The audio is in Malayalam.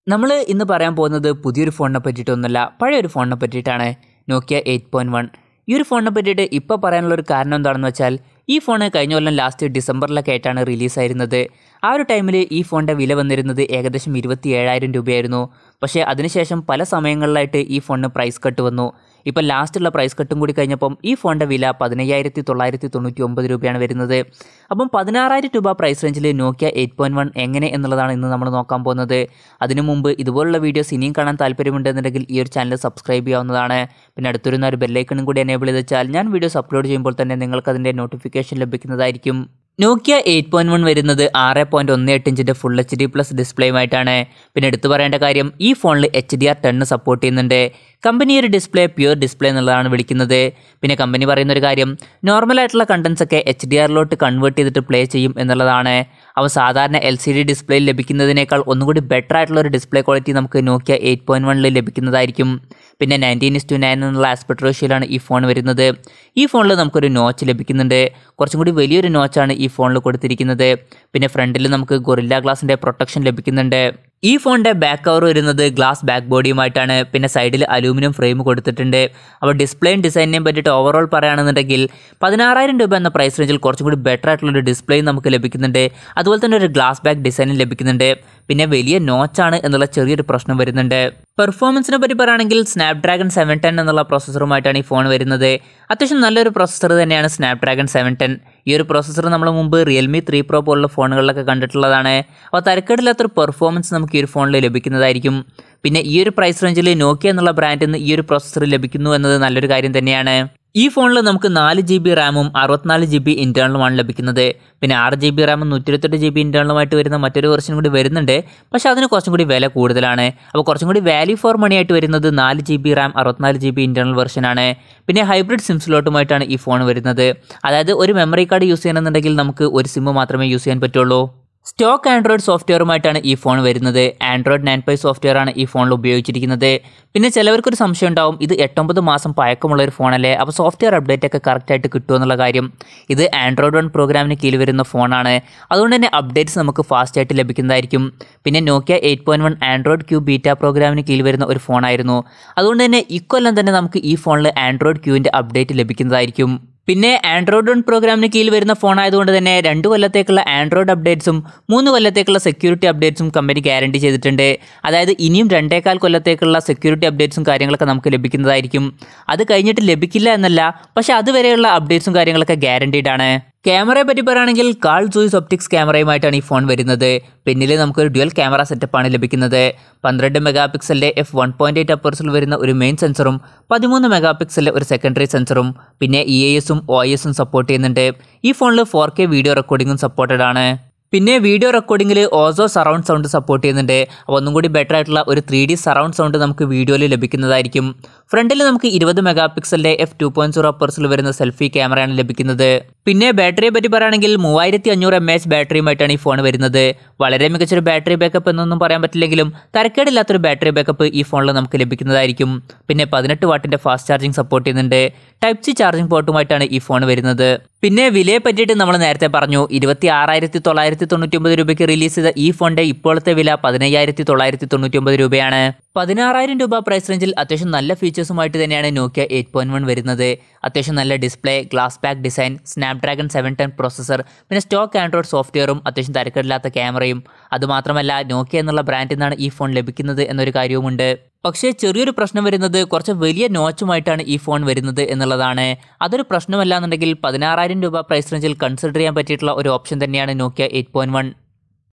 നമ്മൾ ഇന്ന് പറയാൻ പോകുന്നത് പുതിയൊരു ഫോണിനെ പറ്റിയിട്ടൊന്നുമല്ല പഴയൊരു ഫോണിനെ പറ്റിയിട്ടാണ് നോക്കിയ എയ്റ്റ് പോയിൻറ്റ് വൺ ഈ ഒരു ഫോണിനെ പറ്റിയിട്ട് ഇപ്പോൾ പറയാനുള്ള ഒരു കാരണം എന്താണെന്ന് വെച്ചാൽ ഈ ഫോൺ കഴിഞ്ഞ കൊല്ലം ലാസ്റ്റ് ഡിസംബറിലൊക്കെ ആയിട്ടാണ് റിലീസായിരുന്നത് ആ ഒരു ടൈമിൽ ഈ ഫോണിൻ്റെ വില വന്നിരുന്നത് ഏകദേശം ഇരുപത്തി ഏഴായിരം രൂപയായിരുന്നു പക്ഷേ അതിനുശേഷം പല സമയങ്ങളിലായിട്ട് ഈ ഫോണിന് പ്രൈസ് കട്ട് വന്നു ഇപ്പോൾ ലാസ്റ്റുള്ള പ്രൈസ് കട്ടും കൂടി കഴിഞ്ഞപ്പം ഈ ഫോണിൻ്റെ വില പതിനയ്യായിരത്തി തൊള്ളായിരത്തി തൊണ്ണൂറ്റി ഒമ്പത് രൂപയാണ് വരുന്നത് അപ്പം പതിനാറായിരം രൂപ പ്രൈസ് റേഞ്ചിൽ നോക്കിയ എയ്റ്റ് പോയിൻറ്റ് വൺ എങ്ങനെ എന്നുള്ളതാണ് ഇന്ന് നമ്മൾ നോക്കാൻ പോകുന്നത് അതിനു മുമ്പ് ഇതുപോലുള്ള വീഡിയോസ് ഇനിയും കാണാൻ താല്പര്യമുണ്ടെന്നുണ്ടെങ്കിൽ ഈ ഒരു ചാനൽ സബ്സ്ക്രൈബ് ചെയ്യാവുന്നതാണ് പിന്നെ അടുത്തൊരുന്ന ഒരു ബെല്ലൈക്കണും കൂടി എനേബിൾ ചെയ്ത് വെച്ചാൽ ഞാൻ വീഡിയോസ് അപ്ലോഡ് ചെയ്യുമ്പോൾ തന്നെ നിങ്ങൾക്ക് അതിൻ്റെ നോട്ടിഫിക്കേഷൻ ലഭിക്കുന്നതായിരിക്കും നോക്കിയ എയ്റ്റ് പോയിൻറ്റ് വൺ വരുന്നത് ആറ് പോയിൻറ്റ് ഒന്ന് എട്ട് ഇഞ്ചിൻ്റെ ഫുൾ എച്ച് ഡി പ്ലസ് ഡിസ്പ്ലേയുമായിട്ടാണ് പിന്നെ എടുത്തു പറയേണ്ട കാര്യം ഈ ഫോണിൽ H D R ten support ചെയ്യുന്നുണ്ട് കമ്പനി ഒരു ഡിസ്പ്ലേ പ്യുവർ ഡിസ്പ്ലേ എന്നുള്ളതാണ് വിളിക്കുന്നത് പിന്നെ കമ്പനി പറയുന്ന ഒരു കാര്യം നോർമൽ ആയിട്ടുള്ള കണ്ടൻസ് ഒക്കെ എച്ച് ഡി ആറിലോട്ട് കൺവേർട്ട് ചെയ്തിട്ട് പ്ലേ ചെയ്യും എന്നുള്ളതാണ് അവ സാധാരണ എൽ സി ഡി ഡിസ്പ്ലേയിൽ ലഭിക്കുന്നതിനേക്കാൾ ഒന്നുകൂടി ബെറ്റർ ആയിട്ടുള്ള ഒരു ഡിസ്പ്ലേ ക്വാളിറ്റി നമുക്ക് നോക്കിയ എയ്റ്റ് പോയിൻറ്റ് വണ്ണിൽ ലഭിക്കുന്നതായിരിക്കും പിന്നെ നയൻറ്റീൻ ഇസ് ടു നയൻ എന്നുള്ള ആസ്പെക്ട് റേഷ്യോയിലാണ് ഈ ഫോൺ വരുന്നത് ഈ ഫോണിൽ നമുക്കൊരു നോച്ച് ലഭിക്കുന്നുണ്ട് കുറച്ചും കൂടി വലിയൊരു നോച്ചാണ് ഈ ഫോണിൽ കൊടുത്തിരിക്കുന്നത് പിന്നെ ഫ്രണ്ടിൽ നമുക്ക് ഗൊറില്ല ഗ്ലാസിൻ്റെ പ്രൊട്ടക്ഷൻ ലഭിക്കുന്നുണ്ട് ഈ ഫോണിൻ്റെ ബാക്ക് കവർ വരുന്നത് ഗ്ലാസ് ബാക്ക് ബോഡിയുമായിട്ടാണ് പിന്നെ സൈഡിൽ അലൂമിനിയം ഫ്രെയിം കൊടുത്തിട്ടുണ്ട് അപ്പോൾ ഡിസ്പ്ലേയും ഡിസൈനിനെയും പറ്റിയിട്ട് ഓവറോൾ പറയുകയാണെന്നുണ്ടെങ്കിൽ പതിനാറായിരം രൂപ എന്ന പ്രൈസ് റേഞ്ചിൽ കുറച്ചും കൂടി ബെറ്റർ ആയിട്ടുള്ള ഒരു ഡിസ്പ്ലേയും നമുക്ക് ലഭിക്കുന്നുണ്ട് അതുപോലെ തന്നെ ഒരു ഗ്ലാസ് ബാക്ക് ഡിസൈനും ലഭിക്കുന്നുണ്ട് പിന്നെ വലിയ നോച്ചാണ് എന്നുള്ള ചെറിയൊരു പ്രശ്നം വരുന്നുണ്ട് പെർഫോമൻസിനെ പറ്റി പറയുകയാണെങ്കിൽ സ്നാപ്ഡ്രാഗൺ സെവൻ ടെൻ എന്നുള്ള പ്രോസസ്സറുമായിട്ടാണ് ഈ ഫോൺ വരുന്നത് അത്യാവശ്യം നല്ലൊരു പ്രോസസ്സർ തന്നെയാണ് സ്നാപ്ഡ്രാഗൺ സെവൻ ടെൻ ഈ ഒരു പ്രോസസ്സർ നമ്മൾ മുമ്പ് റിയൽമി ത്രീ പ്രോ പോലുള്ള ഫോണുകളിലൊക്കെ കണ്ടിട്ടുള്ളതാണ് അപ്പോൾ തരക്കേടില്ലാത്തൊരു പെർഫോമൻസ് നമുക്ക് ഈ ഒരു ഫോണിൽ ലഭിക്കുന്നതായിരിക്കും പിന്നെ ഈ ഒരു പ്രൈസ് റേഞ്ചിൽ നോക്കിയ എന്നുള്ള ബ്രാൻഡിൽ നിന്ന് ഈ ഒരു പ്രോസസ്സർ ലഭിക്കുന്നു എന്നത് നല്ലൊരു കാര്യം തന്നെയാണ് ഈ ഫോണിൽ നമുക്ക് നാല് ജി ബി റാമും അറുപത്തിനാല് ജി ബി ഇൻറ്റേർണലുമാണ് ലഭിക്കുന്നത് പിന്നെ ആറ് ജി ബി റാമും നൂറ്റി ഇരുപത്തെട്ട് ജി ബി ഇൻറ്റേർണലുമായിട്ട് വരുന്ന മറ്റൊരു വെർഷൻ കൂടി വരുന്നുണ്ട് പക്ഷേ അതിന് കുറച്ചും കൂടി വില കൂടുതലാണ് അപ്പോൾ കുറച്ചും കൂടി വാല്യൂ ഫോർ മണി ആയിട്ട് വരുന്നത് നാല് ജി ബി റാം അറുപത്തിനാല് ജി ബി ഇൻറ്റേർണൽ വെർഷനാണ് പിന്നെ ഹൈബ്രിഡ് സിം സ്ലോട്ടുമായിട്ടാണ് ഈ ഫോൺ വരുന്നത് അതായത് ഒരു മെമ്മറി കാർഡ് യൂസ് ചെയ്യണമെന്നുണ്ടെങ്കിൽ നമുക്ക് ഒരു സിം മാത്രമേ യൂസ് ചെയ്യാൻ പറ്റുള്ളൂ സ്റ്റോക്ക് ആൻഡ്രോയിഡ് സോഫ്റ്റ്വെയറുമായിട്ടാണ് ഈ ഫോൺ വരുന്നത് ആൻഡ്രോയിഡ് നയൻ പൈ സോഫ്റ്റ്വെയർ ആണ് ഈ ഫോണിൽ ഉപയോഗിച്ചിരിക്കുന്നത് പിന്നെ ചിലവർക്കൊരു സംശയം ഉണ്ടാവും ഇത് എട്ടൊമ്പത് മാസം പഴക്കമുള്ള ഒരു ഫോണല്ലേ അപ്പോൾ സോഫ്റ്റ്വെയർ അപ്ഡേറ്റ് ഒക്കെ കറക്റ്റായിട്ട് കിട്ടുമോ എന്നുള്ള കാര്യം ഇത് ആൻഡ്രോയിഡ് വൺ പ്രോഗ്രാമിന് കീഴിൽ വരുന്ന ഫോണാണ് അതുകൊണ്ട് തന്നെ അപ്ഡേറ്റ്സ് നമുക്ക് ഫാസ്റ്റ് ആയിട്ട് ലഭിക്കുന്നതായിരിക്കും പിന്നെ Nokia eight point one Android Q beta പ്രോഗ്രാമിന് കീഴിൽ വരുന്ന ഒരു ഫോണായിരുന്നു അതുകൊണ്ട് തന്നെ ഇക്കൊല്ലം തന്നെ നമുക്ക് ഈ ഫോണിൽ ആൻഡ്രോയിഡ് ക്യൂവിൻ്റെ അപ്ഡേറ്റ് ലഭിക്കുന്നതായിരിക്കും പിന്നെ ആൻഡ്രോയിഡ് വൺ പ്രോഗ്രാമിന് കീഴിൽ വരുന്ന ഫോൺ ആയതുകൊണ്ട് തന്നെ രണ്ട് കൊല്ലത്തേക്കുള്ള ആൻഡ്രോയിഡ് അപ്ഡേറ്റ്സും മൂന്ന് കൊല്ലത്തേക്കുള്ള സെക്യൂരിറ്റി അപ്ഡേറ്റ്സും കമ്പനി ഗ്യാരണ്ടി ചെയ്തിട്ടുണ്ട് അതായത് ഇനിയും രണ്ടേകാൽ കൊല്ലത്തേക്കുള്ള സെക്യൂരിറ്റി അപ്ഡേറ്റ്സും കാര്യങ്ങളൊക്കെ നമുക്ക് ലഭിക്കുന്നതായിരിക്കും അത് കഴിഞ്ഞിട്ട് ലഭിക്കില്ല എന്നല്ല പക്ഷേ അതുവരെയുള്ള അപ്ഡേറ്റ്സും കാര്യങ്ങളൊക്കെ ഗ്യാരണ്ടീഡ് ആണ് ക്യാമറയെ പറ്റി പറയുകയാണെങ്കിൽ കാൾ ജൂയിസ് ഒപ്റ്റിക്സ് ക്യാമറയുമായിട്ടാണ് ഈ ഫോൺ വരുന്നത് പിന്നിൽ നമുക്കൊരു ഡ്യുവൽ ക്യാമറ സെറ്റപ്പാണ് ലഭിക്കുന്നത് പന്ത്രണ്ട് മെഗാ പിക്സലിൻ്റെ എഫ് വൺ പോയിൻറ്റ് എയ്റ്റ് അപ്പേഴ്സിൽ വരുന്ന ഒരു മെയിൻ സെൻസറും പതിമൂന്ന് മെഗാ പിക്സലിലെ ഒരു സെക്കൻഡറി സെൻസറും പിന്നെ ഇ എ എസും ഒ എസും സപ്പോർട്ട് ചെയ്യുന്നുണ്ട് ഈ ഫോണിൽ ഫോർ കെ വീഡിയോ റെക്കോർഡിങ്ങും സപ്പോർട്ടഡ് ആണ് പിന്നെ വീഡിയോ റെക്കോർഡിങ്ങിൽ ഓസോ സറൗണ്ട് സൗണ്ട് സപ്പോർട്ട് ചെയ്യുന്നുണ്ട് അപ്പോൾ ഒന്നും കൂടി ബെറ്റർ ആയിട്ടുള്ള ഒരു ത്രീ ഡി സറൗണ്ട് സൗണ്ട് നമുക്ക് വീഡിയോയിൽ ലഭിക്കുന്നതായിരിക്കും ഫ്രണ്ടിൽ നമുക്ക് ഇരുപത് മെഗാ പിക്സലിൻ്റെ എഫ് ടു പോയിൻറ്റ് സീറോ പെർസിൽ വരുന്ന സെൽഫി ക്യാമറയാണ് ലഭിക്കുന്നത് പിന്നെ ബാറ്ററിയെ പറ്റി പറയുകയാണെങ്കിൽ മൂവായിരത്തി അഞ്ഞൂറ് എം എച്ച് ബാറ്ററിയുമായിട്ടാണ് ഈ ഫോൺ വരുന്നത് വളരെ മികച്ചൊരു ബാറ്ററി ബാക്കപ്പ് എന്നൊന്നും പറയാൻ പറ്റില്ലെങ്കിലും തരക്കേടില്ലാത്തൊരു ബാറ്ററി ബാക്കപ്പ് ഈ ഫോണിൽ നമുക്ക് ലഭിക്കുന്നതായിരിക്കും പിന്നെ പതിനെട്ട് വാട്ടിൻ്റെ ഫാസ്റ്റ് ചാർജിങ് സപ്പോർട്ട് ചെയ്യുന്നുണ്ട് ടൈപ്പ് സി ചാർജിങ് പോർട്ടുമായിട്ടാണ് ഈ ഫോൺ വരുന്നത് പിന്നെ വിലയെ പറ്റിയിട്ട് നമ്മൾ നേരത്തെ പറഞ്ഞു ഇരുപത്തി ആറായിരത്തി തൊള്ളായിരത്തി തൊണ്ണൂറ്റി ഒമ്പത് രൂപയ്ക്ക് റിലീസ് ചെയ്ത ഈ ഫോണിന്റെ ഇപ്പോഴത്തെ വില പതിനയ്യായിരത്തി തൊള്ളായിരത്തി തൊണ്ണൂറ്റി ഒമ്പത് രൂപയാണ് പതിനാറായിരം രൂപ പ്രൈസ് റേഞ്ചിൽ അത്യാവശ്യം നല്ല ഫീച്ചേഴ്സുമായിട്ട് തന്നെയാണ് നോക്കിയ എയ്റ്റ് പോയിന്റ് വൺ വരുന്നത് അത്യാവശ്യം നല്ല display glass back design Snapdragon seven ten processor പിന്നെ സ്റ്റോക്ക് ആൻഡ്രോയിഡ് സോഫ്റ്റ്വെയറും അത്യാവശ്യം തരക്കേടില്ലാത്ത ക്യാമറയും അതുമാത്രമല്ല നോക്കിയ എന്നുള്ള ബ്രാൻഡിൽ നിന്നാണ് ഈ ഫോൺ ലഭിക്കുന്നത് എന്നൊരു കാര്യവുമുണ്ട് പക്ഷേ ചെറിയൊരു പ്രശ്നം വരുന്നത് കുറച്ച് വലിയ നോച്ചുമായിട്ടാണ് ഈ ഫോൺ വരുന്നത് എന്നുള്ളതാണ് അതൊരു പ്രശ്നമല്ല എന്നുണ്ടെങ്കിൽ പതിനാറായിരം രൂപ പ്രൈസ് റേഞ്ചിൽ കൺസിഡർ ചെയ്യാൻ പറ്റിയിട്ടുള്ള ഒരു ഓപ്ഷൻ തന്നെയാണ് നോക്കിയ എയ്റ്റ് പോയിന്റ് വൺ